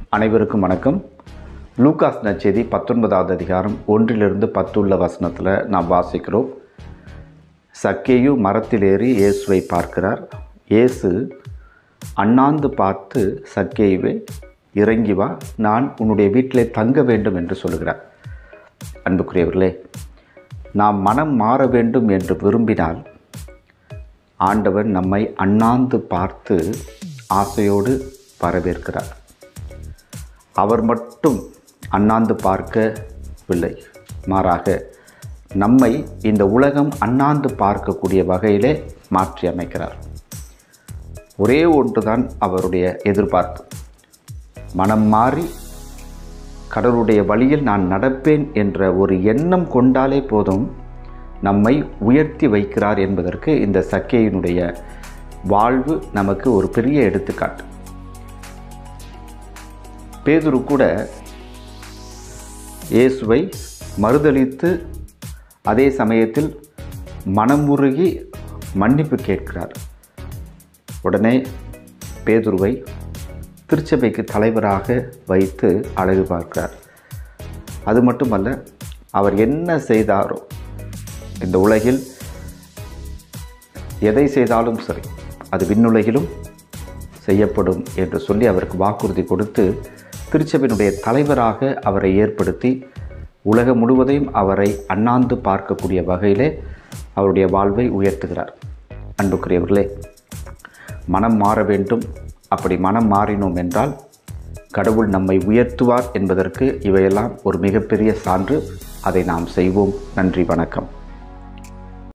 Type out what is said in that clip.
அனைவருக்கும் வணக்கம் லூகாஸ் நச்செய்தி பத்தொன்பதாவது அதிகாரம் ஒன்றிலிருந்து பத்துள்ள வசனத்தில் நாம் வாசிக்கிறோம் சக்கேயு மரத்தில் ஏறி இயேசுவை பார்க்கிறார் இயேசு அண்ணாந்து பார்த்து சக்கேயுவை இறங்கி வா நான் உன்னுடைய வீட்டிலே தங்க வேண்டும் என்று சொல்கிறார் அன்புக்குரியவர்களே நாம் மனம் மாற வேண்டும் என்று விரும்பினால் ஆண்டவர் நம்மை அண்ணாந்து பார்த்து ஆசையோடு வரவேற்கிறார் அவர் மட்டும் அண்ணாந்து பார்க்கவில்லை மாறாக நம்மை இந்த உலகம் அண்ணாந்து பார்க்கக்கூடிய வகையிலே மாற்றி அமைக்கிறார் ஒரே ஒன்றுதான் அவருடைய எதிர்பார்ப்பு மனம் மாறி கடவுளுடைய வழியில் நான் நடப்பேன் என்ற ஒரு எண்ணம் கொண்டாலே போதும் நம்மை உயர்த்தி வைக்கிறார் என்பதற்கு இந்த சக்கையினுடைய வாழ்வு நமக்கு ஒரு பெரிய எடுத்துக்காட்டு பேதுரு கூட இயேசுவை மறுதளித்து அதே சமயத்தில் மனமுருகி மன்னிப்பு கேட்கிறார் உடனே பேதுருவை திருச்சபைக்கு தலைவராக வைத்து அழகு பார்க்கிறார் அது மட்டுமல்ல அவர் என்ன செய்தாரோ இந்த உலகில் எதை செய்தாலும் சரி அது விண்ணுலகிலும் செய்யப்படும் என்று சொல்லி அவருக்கு வாக்குறுதி கொடுத்து திருச்சபையினுடைய தலைவராக அவரை ஏற்படுத்தி உலகம் முழுவதையும் அவரை அண்ணாந்து பார்க்கக்கூடிய வகையிலே அவருடைய வாழ்வை உயர்த்துகிறார் அன்புக்குரியவர்களே மனம் மாற வேண்டும் அப்படி மனம் மாறினோம் என்றால் கடவுள் நம்மை உயர்த்துவார் என்பதற்கு இவையெல்லாம் ஒரு மிகப்பெரிய சான்று அதை நாம் செய்வோம் நன்றி வணக்கம்